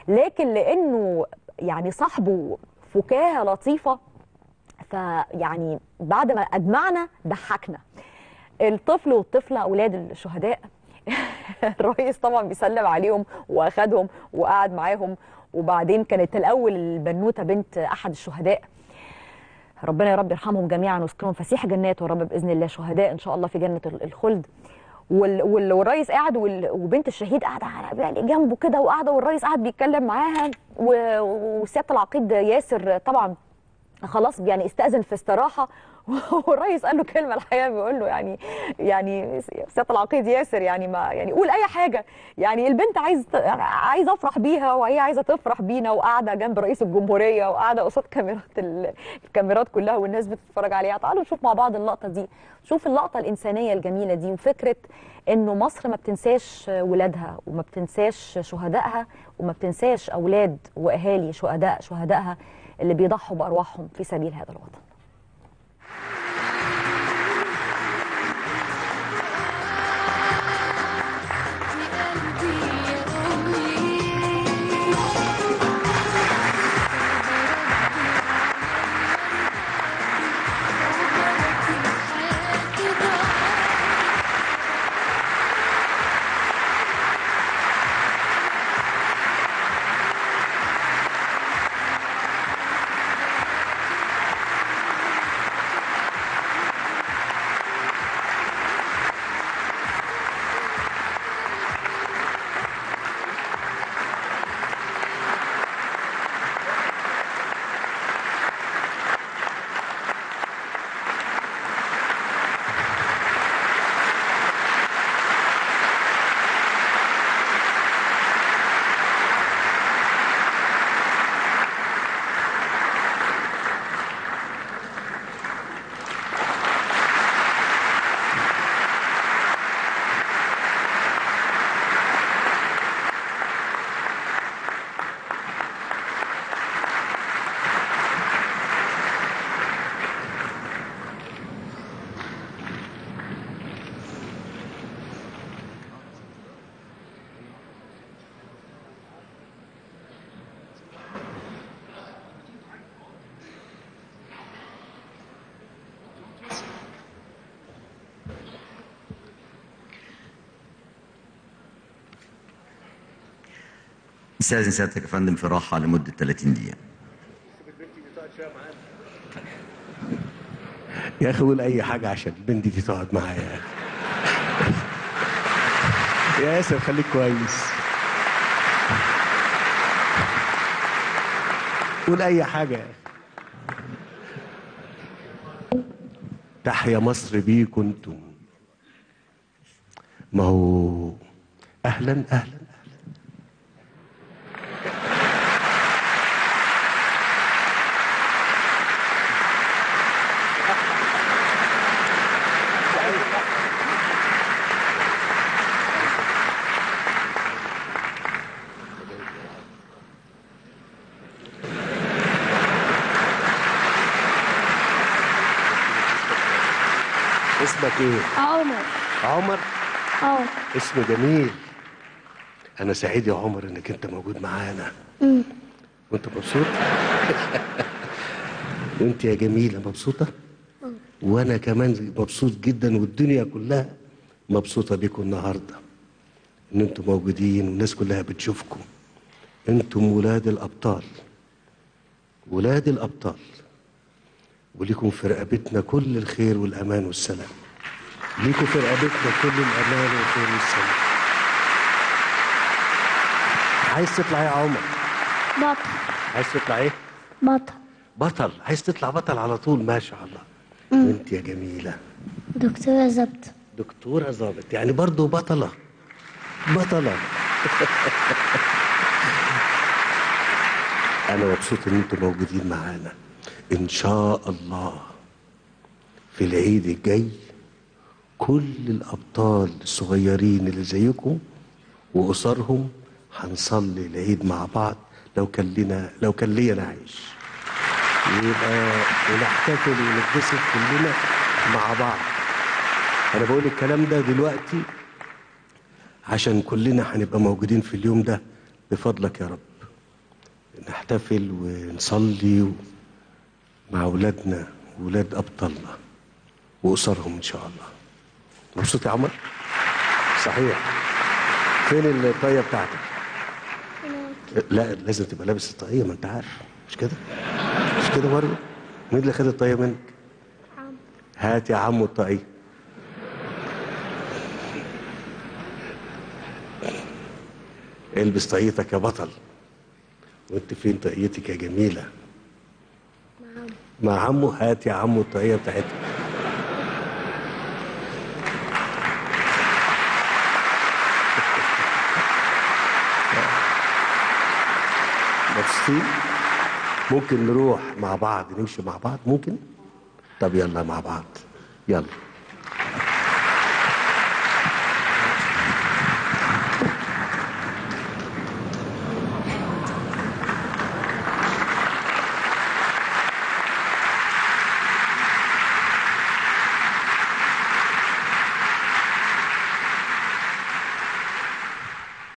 لكن لانه يعني صاحبه فكاهه لطيفه فيعني بعد ما اجمعنا ضحكنا الطفل والطفله اولاد الشهداء الرئيس طبعا بيسلم عليهم واخدهم وقعد معاهم وبعدين كانت الاول البنوته بنت احد الشهداء ربنا يا رب يرحمهم جميعا ويسكنهم فسيح جنات يا رب باذن الله شهداء ان شاء الله في جنه الخلد وال... وال... والرئيس قاعد وال... وبنت الشهيد قاعده على يعني جنبه كده وقاعده والرئيس قاعد بيتكلم معاها و... وسياده العقيد ياسر طبعا خلاص يعني استأذن في استراحة والرئيس قال له كلمة الحقيقة بيقول له يعني يعني سيادة العقيد ياسر يعني ما يعني قول أي حاجة يعني البنت عايز عايز أفرح بيها وهي عايزة تفرح بينا وقاعدة جنب رئيس الجمهورية وقاعدة قصاد كاميرات الكاميرات كلها والناس بتتفرج عليها تعالوا نشوف مع بعض اللقطة دي شوف اللقطة الإنسانية الجميلة دي وفكرة إنه مصر ما بتنساش ولادها وما بتنساش شهدائها وما بتنساش أولاد وأهالي شهداء شهدائها اللي بيضحوا بأرواحهم في سبيل هذا الوطن استاذن سيادتك يا فندم في راحه لمده 30 دقيقه يا اخي قول اي حاجه عشان البنت دي تقعد معايا يا اخي يا ياسر خليك كويس قول اي حاجه يا اخي تحيا مصر بيكم انتم ما هو اهلا اهلا اهلا اسمك ايه عمر عمر اه اسم جميل انا سعيد يا عمر انك انت موجود معانا وانت مبسوط وانت يا جميله مبسوطه وانا كمان مبسوط جدا والدنيا كلها مبسوطه بيكم النهارده ان انتم موجودين والناس كلها بتشوفكم انتم ولاد الابطال ولاد الابطال وليكم في رقبتنا كل الخير والامان والسلام ليكم في رقبتنا كل الامان والخير والسلام عايز تطلع ايه يا عمر بطل عايز تطلع ايه بطل بطل عايز تطلع بطل على طول ما شاء الله وانت يا جميله دكتورة زبط دكتوره ظابط يعني برضو بطله بطله انا مبسوط ان انتم موجودين معانا ان شاء الله في العيد الجاي كل الابطال الصغيرين اللي زيكم واسرهم هنصلي العيد مع بعض لو كان لنا لو كان لينا عيش يبقى ونحتفل ونتبسط كلنا مع بعض انا بقول الكلام ده دلوقتي عشان كلنا هنبقى موجودين في اليوم ده بفضلك يا رب نحتفل ونصلي و- مع أولادنا وولاد أبطالنا وأسرهم إن شاء الله مبسوط يا عمر؟ صحيح فين الطاقية بتاعتك؟ لا لازم تبقى لابس الطاقية ما أنت عارف مش كده؟ مش كده برضه؟ مين اللي خد الطاقية منك؟ هات يا عمو الطاقية البس طاقيتك يا بطل وانت فين طاقيتك يا جميلة مع عمو هات يا عمو الطاقية بتاعتك مبسوطين ممكن نروح مع بعض نمشي مع بعض ممكن طب يلا مع بعض يلا